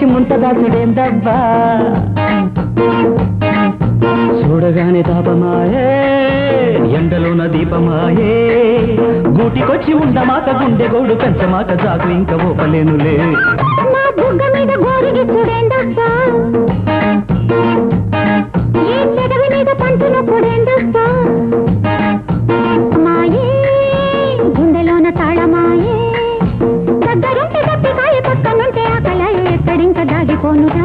చల్లకొచ్చి ముంతదాసుడేందబ్బా చూడగానే తాపమాయే ఎండలోన దీపమాయే గూటికొచ్చి ఉండమాక గుండె గోడు పెంచమాక జాగు ఇంకా ఓపలేనులే నా బుగ్గ మీద గోరికి చూడేందబ్బా ఈ చెడవి మీద పంటున పొడేందబ్బా మాయే గుండెలోన తాళమాయే దగ్గరుంటే దప్పికాయ పక్కనుంటే ఆకలాయ ఎక్కడింక దాగిపోనురా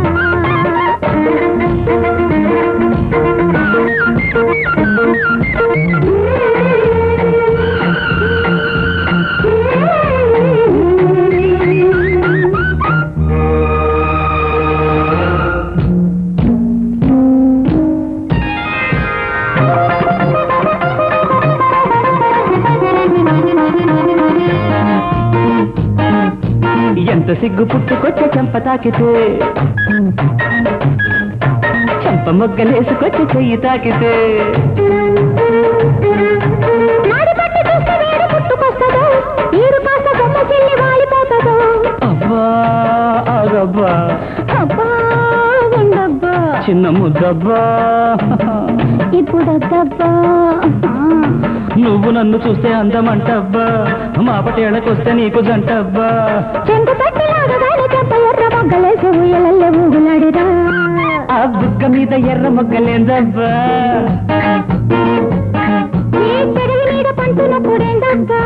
ఎంత సిగ్గు పుట్టుకొచ్చే చెంప తాకితే చెంప మొగ్గలేసుకొచ్చే చెయ్యి తాకితే నాడి పట్టి చూస్తే వేడి పుట్టుకొస్తదో ఈడు కాస్త బొమ్మ చెల్లి వాలిపోతుందో అబ్బా ఆగబ్బా అబ్బా ఉండబ్బా చిన్న ముద్దబ్బా ఇప్పుడు వద్దబ్బా నువ్వు నన్ను చూస్తే అందమంటబ్బా మా పటేళ్ళకొస్తే నీకు జంటబ్బా చెంగు పట్టి లాగగానే చెంప ఎర్ర మొగ్గలేసి ఊయలల్లే ఊగులాడిరా ఆ బుగ్గ మీద ఎర్ర మొగ్గలేదబ్బా ఈ చెరువు మీద పంటున పొడేందబ్బా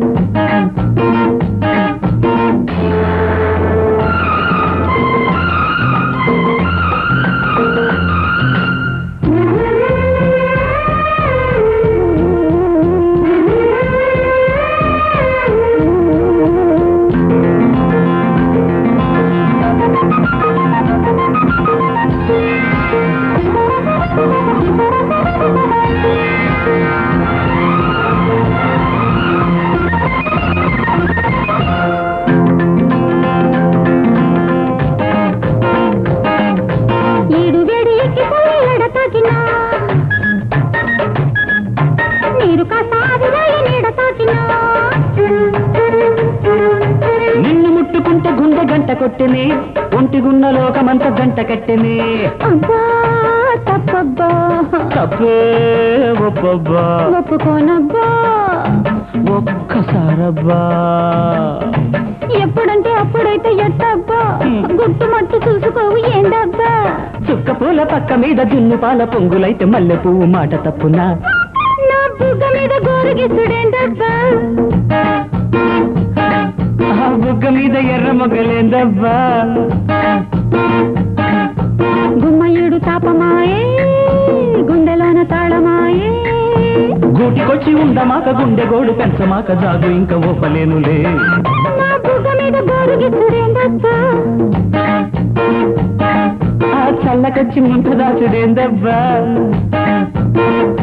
ఈడు వేడి ఎక్కిపోయి ఎడ తాకినా నీరు కాస్త ఆవిరాయి నీడ తాకినా నిన్ను ముట్టుకుంటే గుండె గంట కొట్టిని ఒంటిగున్న లోకమంత గంట కట్టిని అబ్బా తప్పబ్బా తప్పే ఒప్పబ్బా ఒప్పుకోనబ్బా ఒక్కసారబ్బా ఎప్పుడంటే అప్పుడైతే ఎట్టబ్బా గుట్టు మట్టు చూసుకోవు ఏందబ్బా చుక్క పూల పక్క మీద జున్ను పాల పొంగులైతే మల్లె పువ్వు మాట తప్పునా నా బుగ్గ మీద గోరగిసుడేందబ్బా ఆ బుగ్గ మీద ఎర్ర మొగ్గలేదబ్బా గుమ్మయుడు తాపమాయే గుండెలోన తాళమాయే గూటికొచ్చి ఉండమాక గుండె గోడు పెంచమాక జాగు ఇంకా ఓపలేనులే నా బుగ్గ మీద గోరగిసుడేందబ్బా ఆ చల్లకొచ్చి ముంతదాసుడేందబ్బా